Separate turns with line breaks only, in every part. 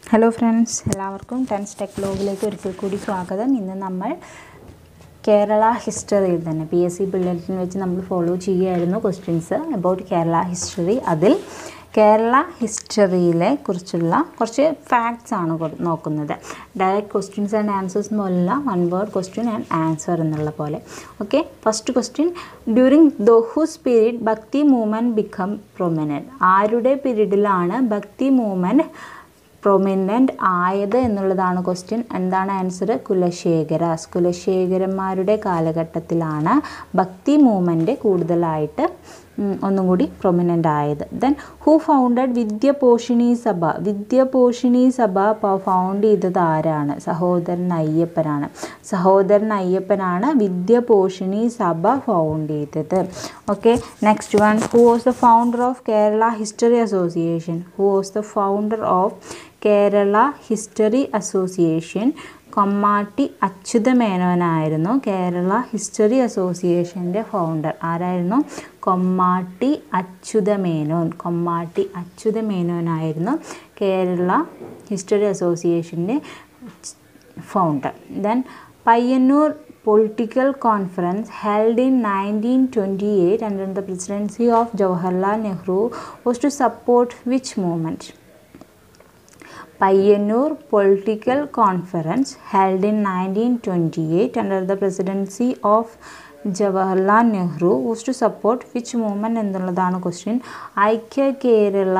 Hello friends എല്ലാവർക്കും tens tech ലോഗിലേക്ക് ഒരിക്കൽ കൂടി സ്വാഗതം ഇന്ന് നമ്മൾ കേരള ഹിസ്റ്ററിയിൽ തന്നെ പി എസ് സി ബുള്ളറ്റിൻ വെച്ച് നമ്മൾ ഫോളോ ചെയ്യുകയായിരുന്നു ക്വസ്റ്റ്യൻസ് അബൌട്ട് കേരള ഹിസ്റ്ററി അതിൽ കേരള ഹിസ്റ്ററിയിലെ കുറിച്ചുള്ള കുറച്ച് ഫാക്ട്സ് ആണ് കൊ- നോക്കുന്നത് ഡയറക്റ്റ് ക്വസ്റ്റ്യൻസ് ആൻഡ് ആൻസേഴ്സ് പോലുള്ള one word question and answer എന്നുള്ള പോലെ okay first question during whose period bhakti movement become prominent ആരുടെ പീരീഡിലാണ് ഭക്തി മൂവ്മെൻറ്റ് പ്രൊമിനൻ്റ് ആയത് എന്നുള്ളതാണ് ക്വസ്റ്റ്യൻ എന്താണ് ആൻസർ കുലശേഖരാസ് കുലശേഖരന്മാരുടെ കാലഘട്ടത്തിലാണ് ഭക്തി മൂവ്മെൻറ്റ് കൂടുതലായിട്ട് ഉം, ഒന്നും കൂടി പ്രൊമിനൻ്റ് ആയത് ദെൻ ഹൂ ഫൗണ്ടഡ് വിദ്യപോഷിണി സഭ വിദ്യപോഷിണി സഭ ഫൗണ്ട് ചെയ്തത് ആരാണ് സഹോദരൻ അയ്യപ്പനാണ് സഹോദരൻ അയ്യപ്പനാണ് വിദ്യപോഷിണി സഭ ഫൗണ്ട് ചെയ്തത് okay next one who was the founder of Kerala history association who was the founder of Kerala history association Kommatti Achyuta മേനോനായിരുന്നു കേരള ഹിസ്റ്ററി അസോസിയേഷൻ്റെ ഫൗണ്ടർ ആരായിരുന്നു കൊമ്മാട്ടി അച്യുത മേനോൻ കൊമ്മാട്ടി അച്യുത മേനോനായിരുന്നു കേരള ഹിസ്റ്ററി അസോസിയേഷൻ്റെ founder then Payyanur political conference held in 1928 under the presidency of Jawaharlal Nehru was to support which movement? Payyanur political conference held in 1928 under the presidency of Jawaharlal Nehru was to support which movement എന്നുള്ളതാണ് question Aikya Kerala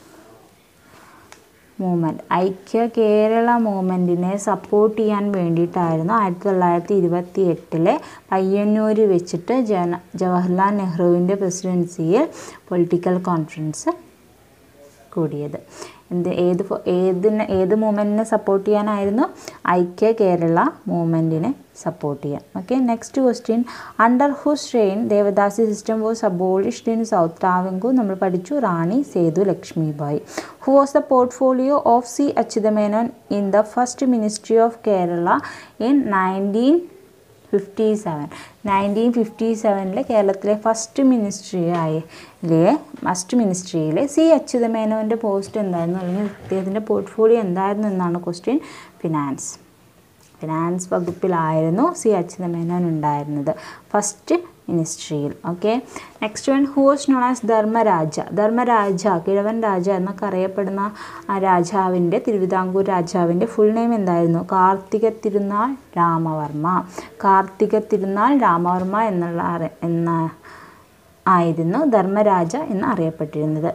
movement ഐക്യ കേരള മൂവ്മെൻറ്റിനെ support ചെയ്യാൻ വേണ്ടിയിട്ടായിരുന്നു ആയിരത്തി തൊള്ളായിരത്തി ഇരുപത്തി എട്ടിലെ പയ്യന്നൂർ വെച്ചിട്ട് ജന ജവഹർലാൽ നെഹ്റുവിൻ്റെ പ്രസിഡൻസിയിൽ പൊളിറ്റിക്കൽ കോൺഫറൻസ് കൂടിയത് എന്ത് ഏത് ഫോ- ഏതിനെ ഏത് മൂവ്മെൻറ്റിനെ സപ്പോർട്ട് ചെയ്യാനായിരുന്നു ഐക്യ കേരള മൂവ്മെൻറ്റിനെ സപ്പോർട്ട് ചെയ്യാൻ okay next question under whose reign devadasi system was abolished in south Travancore നമ്മൾ പഠിച്ചു Rani Sethu Lakshmibai who was the portfolio of C Achutha Menon in the first ministry of Kerala in nineteen fifty seven nineteen fifty സെവനിലെ കേരളത്തിലെ ഫസ്റ്റ് മിനിസ്ട്രിയിലെ first മിനിസ്ട്രിയിലെ C അച്യുതമേനോൻ്റെ post എന്തായിരുന്നു അല്ലെങ്കിൽ അദ്ദേഹത്തിൻ്റെ പോർട്ട്ഫോളിയോ എന്തായിരുന്നു എന്നാണ് ക്വസ്റ്റ്യൻ ഫിനാൻസ് ഫിനാൻസ് വകുപ്പിലായിരുന്നു സി അച്യുതമേനോൻ ഉണ്ടായിരുന്നത് ഫസ്റ്റ് മിനിസ്ട്രിയിൽ okay next one whose known as Dharmaraja Dharmaraja Kizhavan Raja എന്നൊക്കെ അറിയപ്പെടുന്ന ആ രാജാവിൻ്റെ തിരുവിതാംകൂർ രാജാവിൻ്റെ ഫുൾ നെയിം എന്തായിരുന്നു കാർത്തിക തിരുനാൾ രാമവർമ്മ കാർത്തിക തിരുനാൾ രാമവർമ്മ എന്നുള്ള അറി- എന്ന ആയിരുന്നു ധർമ്മരാജ എന്ന് അറിയപ്പെട്ടിരുന്നത്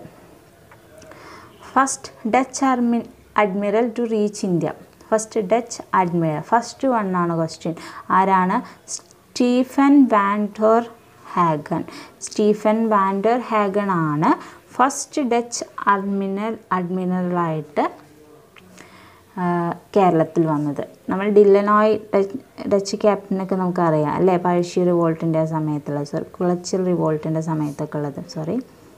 first Dutch army admiral to reach India first Dutch admiral first one ആണ് ക്വസ്റ്റ്യൻ ആരാണ് Stephen van der Hagen Stephen van der Hagen ആണ് ഫസ്റ്റ് ഡച്ച് അഡ്മിനൽ അഡ്മിറലായിട്ട് കേരളത്തിൽ വന്നത് നമ്മൾ ഡില്ലനോയ് ഡച്ച് ഡച്ച് ക്യാപ്റ്റനൊക്കെ നമുക്കറിയാം അല്ലേ പഴശ്ശി റിവോൾട്ടിൻ്റെ സമയത്തുള്ള സോറി കുളച്ചിൽ റിവോൾട്ടിൻ്റെ സമയത്തൊക്കെ ഉള്ളത് സോറി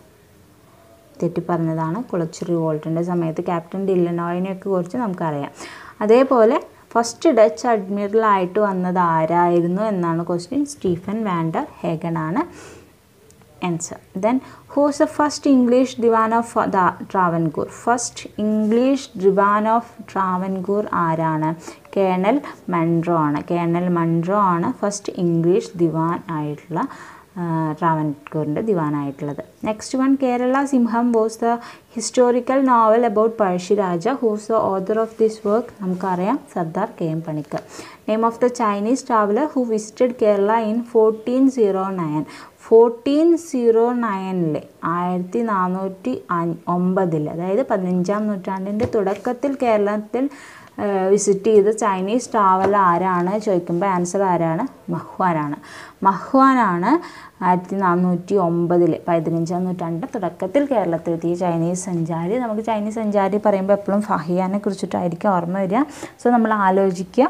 തെറ്റി പറഞ്ഞതാണ് കുളച്ച് റിവോൾട്ടിൻ്റെ സമയത്ത് ക്യാപ്റ്റൻ ഡില്ലനോയിനെയൊക്കെ കുറിച്ച് നമുക്കറിയാം അതേപോലെ ഫസ്റ്റ് ഡച്ച് അഡ്മിറലായിട്ട് വന്നത് ആരായിരുന്നു എന്നാണ് ക്വസ്റ്റ്യൻ സ്റ്റീഫൻ വാൻഡർ ഹേഗൺ ആണ് answer then who's the first English Diwan of the Travancore first English Diwan of Travancore ആരാണ് കേണൽ മൺട്രോ ആണ് കേണൽ മൺട്രോ ആണ് ഫസ്റ്റ് ഇംഗ്ലീഷ് ദിവാൻ ആയിട്ടുള്ള ട്രാവൻകൂറിൻ്റെ ദിവാനായിട്ടുള്ളത് next one Kerala Simham was the historical novel about Pazhassi Raja who's the author of this work നമുക്കറിയാം Sardar K M Panikkar name of the Chinese traveller who visited Kerala in fourteen zero nine fourteen zero നയനിൽ ആയിരത്തി നാനൂറ്റി ഒമ്പതിൽ അതായത് പതിനഞ്ചാം നൂറ്റാണ്ടിൻ്റെ തുടക്കത്തിൽ കേരളത്തിൽ വിസിറ്റ് ചെയ്ത ചൈനീസ് ട്രാവൽ ആരാണ് ചോദിക്കുമ്പോൾ ആൻസർ ആരാണ് മഹ്വാനാണ് മഹ്വാനാണ് ആയിരത്തി നാനൂറ്റി ഒമ്പതിൽ പതിനഞ്ചാം നൂറ്റാണ്ടിൻ്റെ തുടക്കത്തിൽ കേരളത്തിലെത്തിയ ചൈനീസ് സഞ്ചാരി നമുക്ക് ചൈനീസ് സഞ്ചാരി പറയുമ്പോൾ എപ്പോഴും ഫഹിയാനെ കുറിച്ചിട്ടായിരിക്കും ഓർമ്മ വരിക സോ നമ്മൾ ആലോചിക്കുക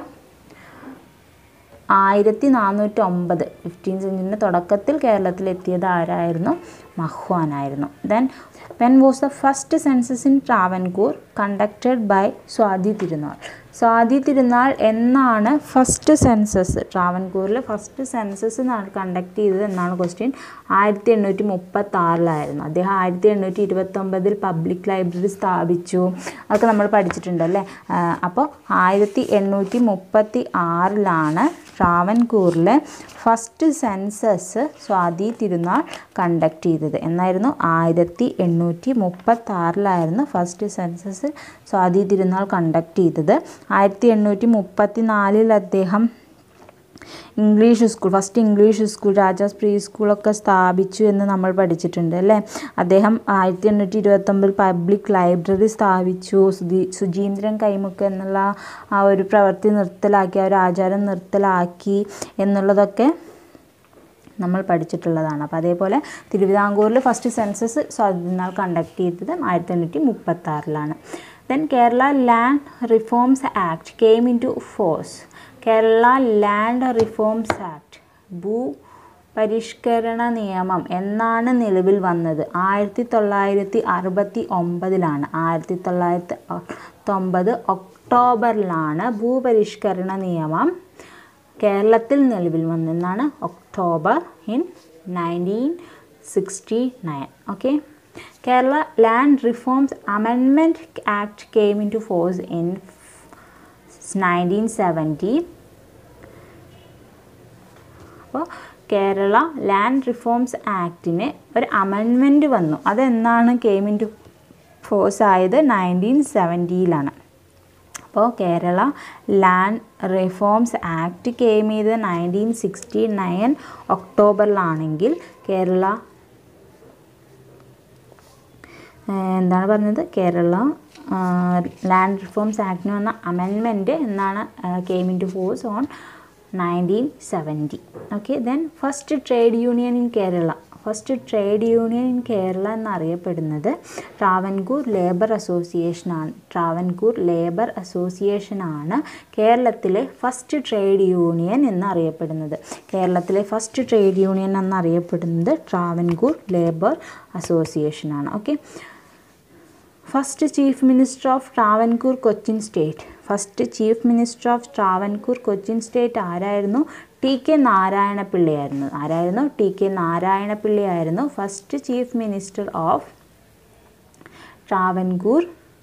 ആയിരത്തി നാനൂറ്റി ഒമ്പത് ഫിഫ്റ്റീൻ സെഞ്ചുറിൻ്റെ തുടക്കത്തിൽ കേരളത്തിലെത്തിയത് ആരായിരുന്നു മഹ്വാൻ ആയിരുന്നു then when was the first census in Travancore conducted by Swathi Thirunal Swathi Thirunal എന്നാണ് ഫസ്റ്റ് സെൻസസ് ട്രാവൻകൂറിൽ ഫസ്റ്റ് സെൻസസ് കണ്ടക്ട് ചെയ്തത് എന്നാണ് ക്വസ്റ്റ്യൻ ആയിരത്തി എണ്ണൂറ്റി മുപ്പത്തി ആറിലായിരുന്നു അദ്ദേഹം ആയിരത്തി എണ്ണൂറ്റി ഇരുപത്തൊമ്പതിൽ പബ്ലിക് ലൈബ്രറി സ്ഥാപിച്ചു അതൊക്കെ നമ്മൾ പഠിച്ചിട്ടുണ്ടല്ലേ അപ്പോൾ ആയിരത്തി എണ്ണൂറ്റി മുപ്പത്തി ആറിലാണ് ട്രാവൻകൂറിലെ ഫസ്റ്റ് സെൻസസ് സ്വാതി തിരുനാൾ കണ്ടക്ട് ചെയ്തത് എന്നായിരുന്നു ആയിരത്തി എണ്ണൂറ്റി മുപ്പത്തി ആറിലായിരുന്നു ഫസ്റ്റ് സെൻസസ് സ്വാതി തിരുനാൾ കണ്ടക്ട് ചെയ്തത് ആയിരത്തി എണ്ണൂറ്റി മുപ്പത്തി നാലിൽ അദ്ദേഹം English school first English school Raja's free സ്കൂളൊക്കെ സ്ഥാപിച്ചു എന്ന് നമ്മൾ പഠിച്ചിട്ടുണ്ട് അല്ലേ അദ്ദേഹം ആയിരത്തി എണ്ണൂറ്റി ഇരുപത്തൊമ്പതിൽ പബ്ലിക് ലൈബ്രറി സ്ഥാപിച്ചു സുധീ സുജീന്ദ്രൻ കൈമുക്ക് എന്നുള്ള ആ ഒരു പ്രവൃത്തി നിർത്തലാക്കി ആ ഒരു ആചാരം നിർത്തലാക്കി എന്നുള്ളതൊക്കെ നമ്മൾ പഠിച്ചിട്ടുള്ളതാണ് അപ്പോൾ അതേപോലെ തിരുവിതാംകൂറിൽ ഫസ്റ്റ് സെൻസസ് സ്വാതിനാൾ കണ്ടക്ട് ചെയ്തത് ആയിരത്തി എണ്ണൂറ്റി മുപ്പത്തി ആറിലാണ് then Kerala land reforms act came into force Kerala land reforms act ഭൂ പരിഷ്കരണ നിയമം എന്നാണ് നിലവിൽ വന്നത് ആയിരത്തി തൊള്ളായിരത്തി അറുപത്തി ഒമ്പതിലാണ് ആയിരത്തി തൊള്ളായിരത്തി അറുപത്തൊമ്പത് ഒക്ടോബറിലാണ് ഭൂപരിഷ്കരണ നിയമം കേരളത്തിൽ നിലവിൽ വന്നെന്നാണ് October in nineteen sixty nine okay Kerala land reforms amendment act came into force in nineteen seventy അപ്പോൾ കേരള ലാൻഡ് റിഫോംസ് ആക്ടിന് ഒരു അമെൻമെൻറ്റ് വന്നു അതെന്നാണ് കെയിം ഇൻ ടു ഫോഴ്സ് ആയത് നയൻറ്റീൻ സെവൻറ്റിയിലാണ് അപ്പോൾ Kerala land reforms act came ചെയ്ത് നയൻറ്റീൻ സിക്സ്റ്റി നയൻ ഒക്ടോബറിലാണെങ്കിൽ കേരള എന്താണ് പറഞ്ഞത് കേരള ലാൻഡ് റിഫോംസ് ആക്ടിന് വന്ന അമെൻമെൻറ്റ് എന്നാണ് came into force on nineteen seventy okay then first trade union in Kerala first trade union in Kerala എന്നറിയപ്പെടുന്നത് ട്രാവൻകൂർ ലേബർ അസോസിയേഷനാണ് ട്രാവൻകൂർ ലേബർ അസോസിയേഷനാണ് കേരളത്തിലെ ഫസ്റ്റ് ട്രേഡ് യൂണിയൻ എന്നറിയപ്പെടുന്നത് കേരളത്തിലെ ഫസ്റ്റ് ട്രേഡ് യൂണിയൻ എന്നറിയപ്പെടുന്നത് ട്രാവൻകൂർ ലേബർ അസോസിയേഷനാണ് okay first chief minister of Travancore Cochin state first chief minister of Travancore Cochin state ആരായിരുന്നു T K നാരായണപിള്ളയായിരുന്നു ആരായിരുന്നു ടി കെ നാരായണപിള്ളയായിരുന്നു first chief minister of Travancore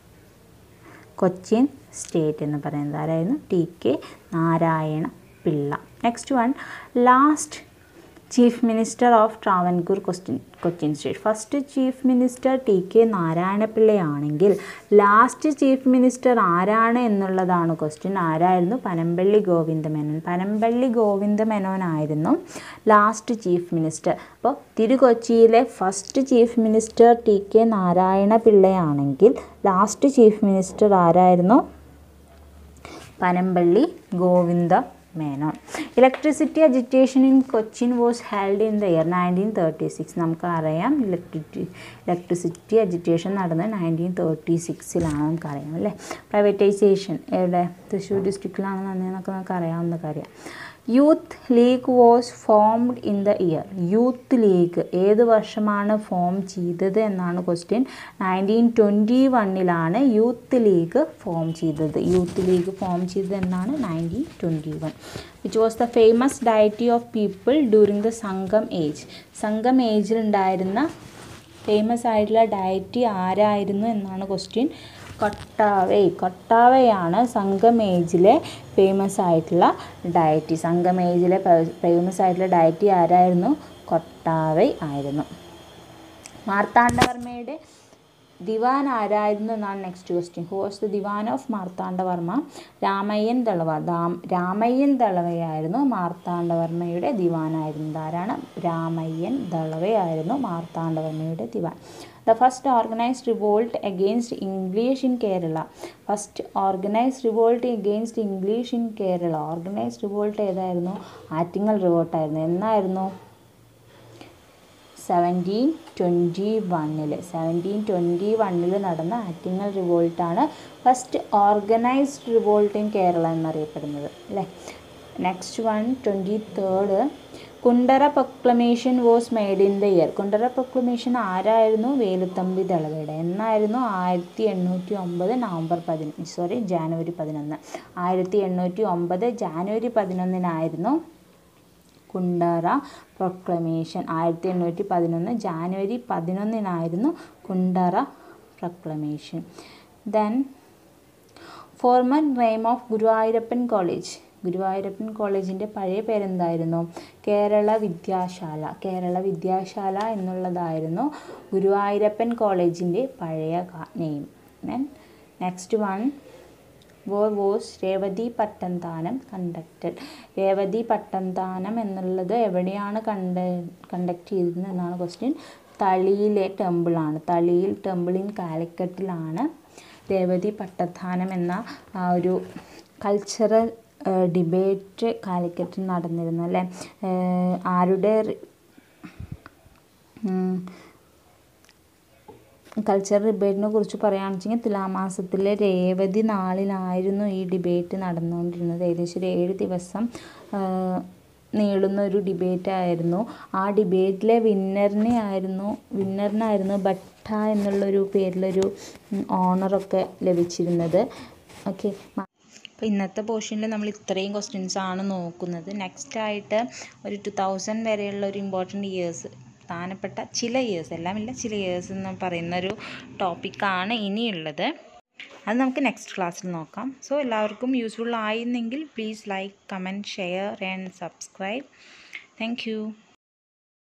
Cochin state എന്ന് പറയുന്നത് ആരായിരുന്നു T K Narayana Pillai next one last chief minister of Travancore Cochin Cochin state first chief minister T K നാരായണപിള്ളയാണെങ്കിൽ last chief minister ആരാണ് എന്നുള്ളതാണ് ക്വസ്റ്റ്യൻ ആരായിരുന്നു Panampilly Govinda Menon Panampilly ഗോവിന്ദമേനോനായിരുന്നു last chief minister അപ്പോൾ തിരുകൊച്ചിയിലെ first chief minister T K നാരായണപിള്ളയാണെങ്കിൽ ലാസ്റ്റ് ചീഫ് മിനിസ്റ്റർ ആരായിരുന്നു Panampilly Govinda Menon electricity agitation in Cochin was held in the year nineteen thirty six നമുക്കറിയാം electricity electricity agitation നടന്നത് നയൻറ്റീൻ തേർട്ടി സിക്സിലാണ് നമുക്കറിയാം അല്ലേ പ്രൈവറ്റൈസേഷൻ എവിടെ തൃശ്ശൂർ ഡിസ്ട്രിക്റ്റിലാണ് നടന്നതെന്നൊക്കെ നമുക്ക് അറിയാവുന്ന കാര്യം youth league was formed in the year youth league ഏത് വർഷമാണ് ഫോം ചെയ്തത് എന്നാണ് ക്വസ്റ്റ്യൻ നയൻറ്റീൻ ട്വൻറ്റി വണ്ണിലാണ് യൂത്ത് ലീഗ് ഫോം ചെയ്തത് യൂത്ത് ലീഗ് ഫോം ചെയ്തത് എന്നാണ് nineteen twenty one which was the famous deity of people during the Sangam age Sangam ഏജിൽ ഉണ്ടായിരുന്ന ഫേമസ് ആയിട്ടുള്ള ഡയറ്റി ആരായിരുന്നു എന്നാണ് ക്വസ്റ്റ്യൻ കൊട്ടാവേ കൊട്ടാവയാണ് സംഗമേജിലെ ഫേമസ് ആയിട്ടുള്ള ഡയറ്റി സംഗമേജിലെ ഫേമസ് ആയിട്ടുള്ള ഡയറ്റി ആരായിരുന്നു കൊട്ടാവൈ ആയിരുന്നു മാർത്താണ്ഡവർമ്മയുടെ ദിവാൻ ആരായിരുന്നു എന്നാണ് next question who was the Diwan of Marthanda Varma Ramayyan Dalawa ദാം രാമയ്യൻ ദളവയായിരുന്നു മാർത്താണ്ഡവർമ്മയുടെ ദിവാനായിരുന്നത് ആരാണ് രാമയ്യൻ ദളവയായിരുന്നു മാർത്താണ്ഡവർമ്മയുടെ ദിവാൻ the first organised revolt against English in Kerala first organised revolt against English in Kerala organised revolt ഏതായിരുന്നു ആറ്റിങ്ങൽ റിവോൾട്ടായിരുന്നു എന്നായിരുന്നു സെവൻറ്റീൻ ട്വൻറ്റി വണ്ണിൽ സെവൻറ്റീൻ ട്വൻറ്റി വണ്ണിൽ നടന്ന ആറ്റിങ്ങൽ റിവോൾട്ടാണ് first organised revolt in Kerala എന്നറിയപ്പെടുന്നത് അല്ലേ next one twenty third Kundara proclamation was made in the year Kundara proclamation ആരായിരുന്നു വേലുത്തമ്പി ദളവയുടെ എന്നായിരുന്നു ആയിരത്തി എണ്ണൂറ്റി ഒമ്പത് നവംബർ പതിനൊന്ന് സോറി ജാനുവരി പതിനൊന്ന് ആയിരത്തി എണ്ണൂറ്റി ഒമ്പത് ജാനുവരി പതിനൊന്നിനായിരുന്നു കുണ്ടറ പ്രൊക്ലമേഷൻ ആയിരത്തി എണ്ണൂറ്റി പതിനൊന്ന് ജാനുവരി പതിനൊന്നിനായിരുന്നു Kundara proclamation then former name of Guruvayurappan college Guruvayurappan കോളേജിൻ്റെ പഴയ പേരെന്തായിരുന്നു കേരള വിദ്യാശാല കേരള വിദ്യാശാല എന്നുള്ളതായിരുന്നു ഗുരുവായൂരപ്പൻ കോളേജിൻ്റെ പഴയ name then next one where was Revathi Pattathanam conducted Revathi Pattathanam എന്നുള്ളത് എവിടെയാണ് കണ്ട കണ്ടക്ട് ചെയ്തിരുന്നത് എന്നാണ് ക്വസ്റ്റ്യൻ തളിയിലെ ടെമ്പിളാണ് തളിയിൽ ടെമ്പിൾ ഇൻ കാലിക്കറ്റിലാണ് രേവതി പട്ടത്താനം എന്ന ആ ഒരു കൾച്ചറൽ ഡിബേറ്റ് കാലിക്കറ്റിൽ നടന്നിരുന്നു അല്ലേ ഏഹ് ആരുടെ റി- ഉം, കൾച്ചർ ഡിബേറ്റിനെ കുറിച്ച് പറയുകയാണെന്ന് വെച്ചെങ്കിൽ തുലാമാസത്തിലെ രേവതി നാളിലായിരുന്നു ഈ ഡിബേറ്റ് നടന്നുകൊണ്ടിരുന്നത് ഏകദേശം ഒരു ഏഴ് ദിവസം ആ, നീളുന്ന ഒരു ഡിബേറ്റ് ആയിരുന്നു ആ ഡിബേറ്റിലെ വിന്നറിനെ ആയിരുന്നു വിന്നറിനായിരുന്നു ഭട്ട എന്നുള്ളൊരു പേരിലൊരു ഓണറൊക്കെ ലഭിച്ചിരുന്നത് ഓക്കെ അപ്പോൾ ഇന്നത്തെ പോർഷനിൽ നമ്മൾ ഇത്രയും ക്വസ്റ്റ്യൻസ് ആണ് നോക്കുന്നത് നെക്സ്റ്റ് ആയിട്ട് ഒരു ടു തൗസൻഡ് വരെയുള്ള ഒരു ഇമ്പോർട്ടൻറ്റ് ഇയേഴ്സ് പ്രധാനപ്പെട്ട ചില ഇയേഴ്സ് എല്ലാമില്ല ചില ഇയേഴ്സ് എന്ന് പറയുന്ന ഒരു ടോപ്പിക്കാണ് ഇനിയുള്ളത് അത് നമുക്ക് നെക്സ്റ്റ് ക്ലാസ്സിൽ നോക്കാം സോ എല്ലാവർക്കും യൂസ്ഫുൾ ആയിരുന്നെങ്കിൽ please like comment share and subscribe thank U